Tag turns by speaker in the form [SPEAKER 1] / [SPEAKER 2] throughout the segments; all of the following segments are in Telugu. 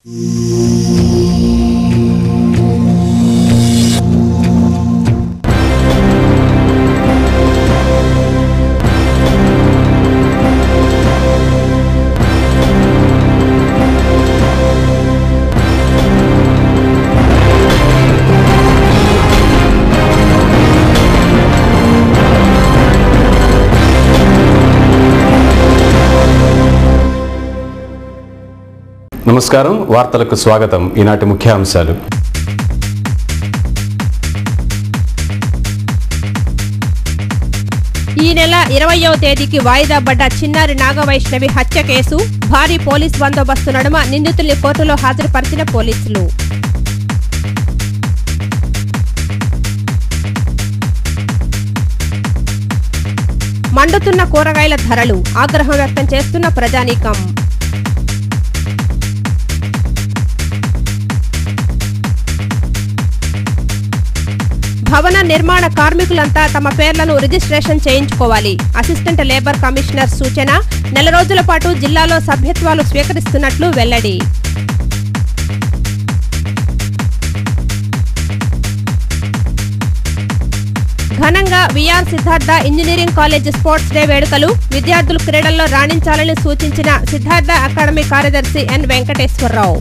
[SPEAKER 1] నమస్కారం వార్తలకు స్వాగతం ఈనాటి ముఖ్యాంశాలు
[SPEAKER 2] ఈ నెల ఇరవయవ తేదీకి వాయిదా పడ్డ చిన్నారి నాగవైష్ణవి హత్య కేసు భారీ పోలీస్ బందోబస్తు నడుమ నిందితుల్ని కోర్టులో హాజరుపరిచిన పోలీసులు మండుతున్న కూరగాయల ధరలు ఆగ్రహం వ్యక్తం చేస్తున్న ప్రజానీకం భవన నిర్మాణ కార్మికులంతా తమ పేర్లను రిజిస్ట్రేషన్ చేయించుకోవాలి అసిస్టెంట్ లేబర్ కమిషనర్ సూచన నెల రోజుల పాటు జిల్లాలో సభ్యత్వాలు స్వీకరిస్తున్నట్లు వెల్లడి ఘనంగా VR Siddhartha engineering college sports day వేడుకలు విద్యార్థులు క్రీడల్లో రాణించాలని సూచించిన సిద్ధార్థ అకాడమీ కార్యదర్శి ఎన్ వెంకటేశ్వరరావు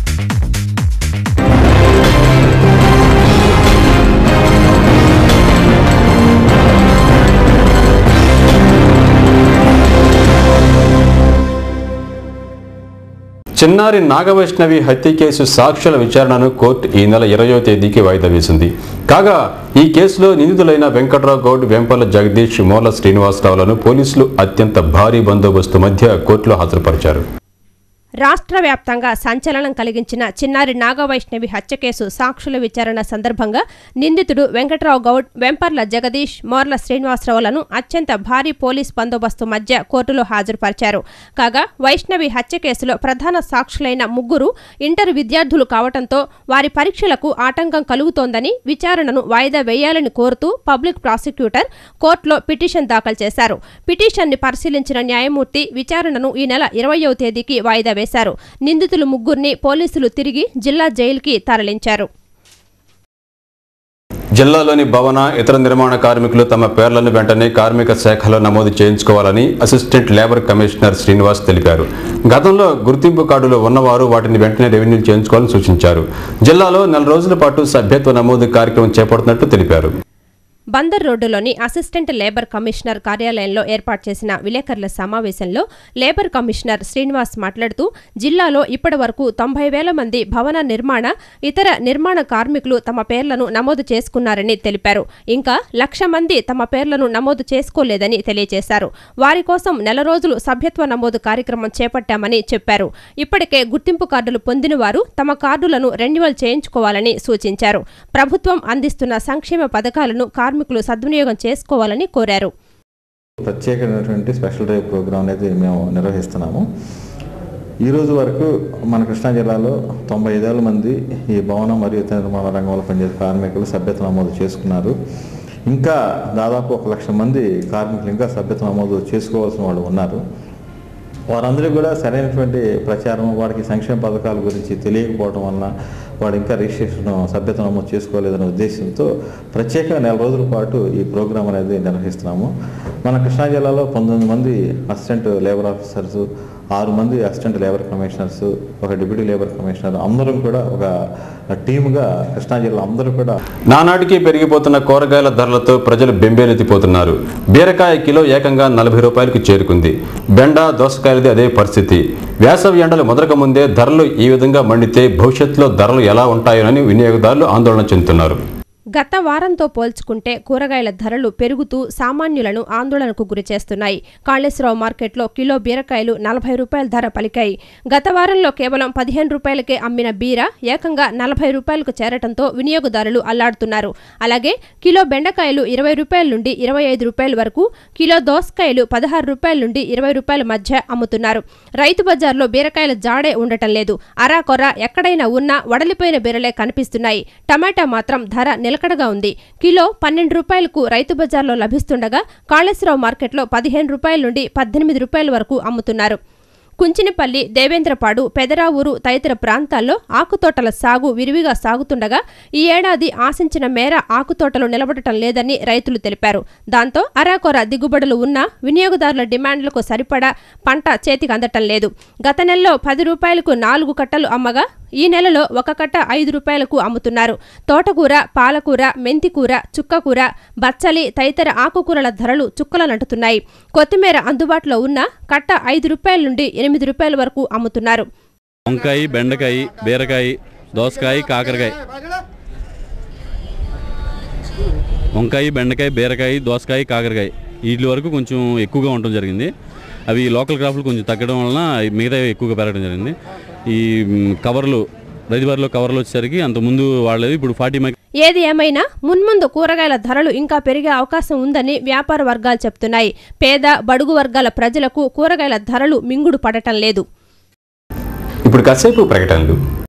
[SPEAKER 1] చిన్నారి నాగవైష్ణవి హత్య కేసు సాక్ష్యాల విచారణను కోర్టు ఈ నెల ఇరవయో తేదీకి వాయిదా వేసింది కాగా ఈ కేసులో నిందితులైన వెంకట్రావు గౌడ్ వెంపల జగదీష్ మోర్ల శ్రీనివాసరావులను పోలీసులు అత్యంత భారీ బందోబస్తు మధ్య కోర్టులో హాజరుపరిచారు
[SPEAKER 2] రాష్ట్ర వ్యాప్తంగా సంచలనం కలిగించిన చిన్నారి నాగవైష్ణవి హత్య కేసు సాక్షుల విచారణ సందర్భంగా నిందితుడు వెంకట్రావు గౌడ్ వెంపర్ల జగదీష్ మోర్ల శ్రీనివాసరావులను అత్యంత భారీ పోలీస్ బందోబస్తు మధ్య కోర్టులో హాజరుపరిచారు కాగా వైష్ణవి హత్య కేసులో ప్రధాన సాక్షులైన ముగ్గురు ఇంటర్ విద్యార్థులు కావడంతో వారి పరీక్షలకు ఆటంకం కలుగుతోందని విచారణను వాయిదా వేయాలని కోరుతూ పబ్లిక్ ప్రాసిక్యూటర్ కోర్టులో పిటిషన్ దాఖలు చేశారు పిటిషన్ని పరిశీలించిన న్యాయమూర్తి విచారణను ఈ నెల ఇరవయవ తేదీకి వాయిదా వేశారు నిందితులు ముగ్గురిని పోలీసులు తిరిగి జిల్లా జైలుకి తరలించారు
[SPEAKER 1] జిల్లాలోని భవన ఇతర నిర్మాణ కార్మికులు తమ పేర్లను వెంటనే కార్మిక శాఖలో నమోదు చేయించుకోవాలని అసిస్టెంట్ లేబర్ కమిషనర్ శ్రీనివాస్ తెలిపారు గతంలో గుర్తింపు కార్డులు ఉన్నవారు వాటిని వెంటనే రెవెన్యూ చేయించుకోవాలని సూచించారు జిల్లాలో నెల రోజుల పాటు సభ్యత్వ నమోదు కార్యక్రమం చేపడుతున్నట్టు తెలిపారు
[SPEAKER 2] బందర్ రోడ్డులోని అసిస్టెంట్ లేబర్ కమిషనర్ కార్యాలయంలో ఏర్పాటు చేసిన విలేకరుల సమావేశంలో లేబర్ కమిషనర్ శ్రీనివాస్ మాట్లాడుతూ జిల్లాలో ఇప్పటి వరకు తొంభై వేల మంది భవన నిర్మాణ ఇతర నిర్మాణ కార్మికులు తమ పేర్లను నమోదు చేసుకున్నారని తెలిపారు ఇంకా లక్ష మంది తమ పేర్లను నమోదు చేసుకోలేదని తెలియజేశారు వారి కోసం నెల రోజులు సభ్యత్వ నమోదు కార్యక్రమం చేపట్టామని చెప్పారు ఇప్పటికే గుర్తింపు కార్డులు పొందిన వారు తమ కార్డులను రెన్యువల్ చేయించుకోవాలని సూచించారు ప్రభుత్వం అందిస్తున్న సంక్షేమ పథకాలను కార్మికులు సద్వినియోగం చేసుకోవాలని కోరారు
[SPEAKER 3] ప్రత్యేకమైనటువంటి స్పెషల్ డ్రైవ్ ప్రోగ్రామ్ అనేది మేము నిర్వహిస్తున్నాము ఈ రోజు వరకు మన కృష్ణా జిల్లాలో తొంభై ఐదేళ్ళ మంది ఈ భవనం మరియు ఇతర నిర్మాణ రంగంలో పనిచేసే కార్మికులు సభ్యత నమోదు చేసుకున్నారు ఇంకా దాదాపు ఒక లక్ష మంది కార్మికులు ఇంకా సభ్యత నమోదు చేసుకోవాల్సిన వాళ్ళు ఉన్నారు వారందరికీ కూడా సరైనటువంటి ప్రచారం వాడికి సంక్షేమ పథకాల గురించి తెలియకపోవడం వలన వాడు ఇంకా రిజిస్ట్రేషన్ సభ్యత నమోదు చేసుకోలేదనే ఉద్దేశంతో ప్రత్యేకంగా నెల రోజుల పాటు ఈ ప్రోగ్రాం అనేది నిర్వహిస్తున్నాము మన కృష్ణా జిల్లాలో పంతొమ్మిది మంది అసిస్టెంట్ లేబర్ ఆఫీసర్స్ ఆరు మంది అసిస్టెంట్ లేబర్ కమిషనర్స్ ఒక డిప్యూటీ లేబర్ కమిషనర్ అందరం కూడా ఒక టీముగా కృష్ణా జిల్లా అందరూ కూడా
[SPEAKER 1] నానాటికి పెరిగిపోతున్న కూరగాయల ధరలతో ప్రజలు బెంబేలెత్తిపోతున్నారు బీరకాయ కిలో ఏకంగా నలభై రూపాయలకు చేరుకుంది బెండ దోసకాయలది అదే పరిస్థితి వేసవి ఎండలు మొదలక ముందే ధరలు ఈ విధంగా మండితే భవిష్యత్తులో ధరలు ఎలా ఉంటాయోనని వినియోగదారులు ఆందోళన చెందుతున్నారు
[SPEAKER 2] గత వారంతో పోల్చుకుంటే కూరగాయల ధరలు పెరుగుతూ సామాన్యులను ఆందోళనకు గురిచేస్తున్నాయి కాళేశ్వరరావు మార్కెట్లో కిలో బీరకాయలు నలభై రూపాయల ధర పలికాయి గత వారంలో కేవలం పదిహేను రూపాయలకే అమ్మిన బీర ఏకంగా నలభై రూపాయలకు చేరటంతో వినియోగదారులు అల్లాడుతున్నారు అలాగే కిలో బెండకాయలు ఇరవై రూపాయల నుండి ఇరవై ఐదు రూపాయల వరకు కిలో దోసకాయలు పదహారు రూపాయల నుండి ఇరవై రూపాయల మధ్య అమ్ముతున్నారు రైతు బజార్లో బీరకాయల జాడే ఉండటం లేదు అరాకొర ఎక్కడైనా ఉన్నా వడలిపోయిన బీరలే కనిపిస్తున్నాయి టమాటా మాత్రం ధర నిలకడగా ఉంది కిలో పన్నెండు రూపాయలకు రైతు బజార్లో లభిస్తుండగా కాళేశ్వరరావు మార్కెట్లో పదిహేను రూపాయల నుండి పద్దెనిమిది రూపాయల వరకు అమ్ముతున్నారు కుంచినపల్లి దేవేంద్రపాడు పెదరావూరు తదితర ప్రాంతాల్లో ఆకుతోటల సాగు విరివిగా సాగుతుండగా ఈ ఏడాది ఆశించిన మేర ఆకుతోటలు నిలబడటం లేదని రైతులు తెలిపారు దాంతో అరాకొర దిగుబడులు ఉన్నా వినియోగదారుల డిమాండ్లకు సరిపడా పంట చేతికి అందటం లేదు గత నెలలో పది రూపాయలకు నాలుగు కట్టలు అమ్మగా ఈ నెలలో ఒక కట్ట ఐదు రూపాయలకు అమ్ముతున్నారు తోటకూర పాలకూర మెంతికూర చుక్కకూర బచ్చలి తదితర ఆకుకూరల ధరలు చుక్కలనంటుతున్నాయి కొత్తిమీర అందుబాటులో ఉన్న కట్ట ఐదు రూపాయల నుండి ఎనిమిది రూపాయల వరకు అమ్ముతున్నారు
[SPEAKER 4] వంకాయ బెండకాయ బీరకాయ దోసకాయ కాకరకాయ వంకాయ బెండకాయ బీరకాయ దోసకాయ కాకరకాయ వీటి వరకు కొంచెం ఎక్కువగా ఉండటం జరిగింది అవి లోకల్ క్రాఫ్ట్లు కొంచెం తగ్గడం వలన మిగతా ఎక్కువగా పెరగడం జరిగింది ఈ మ్, కవర్లు రైతు బజార్లో కవర్లు వచ్చేసరికి అంతకుముందు వాళ్ళది ఇప్పుడు ఫార్టీ మైక్
[SPEAKER 2] ఏది ఏమైనా మున్ముందు కూరగాయల ధరలు ఇంకా పెరిగే అవకాశం ఉందని వ్యాపార వర్గాలు చెప్తున్నాయి పేద బడుగు వర్గాల ప్రజలకు కూరగాయల ధరలు మింగుడు పడటం లేదు
[SPEAKER 1] ఇప్పుడు కాసేపు ప్రకటనలు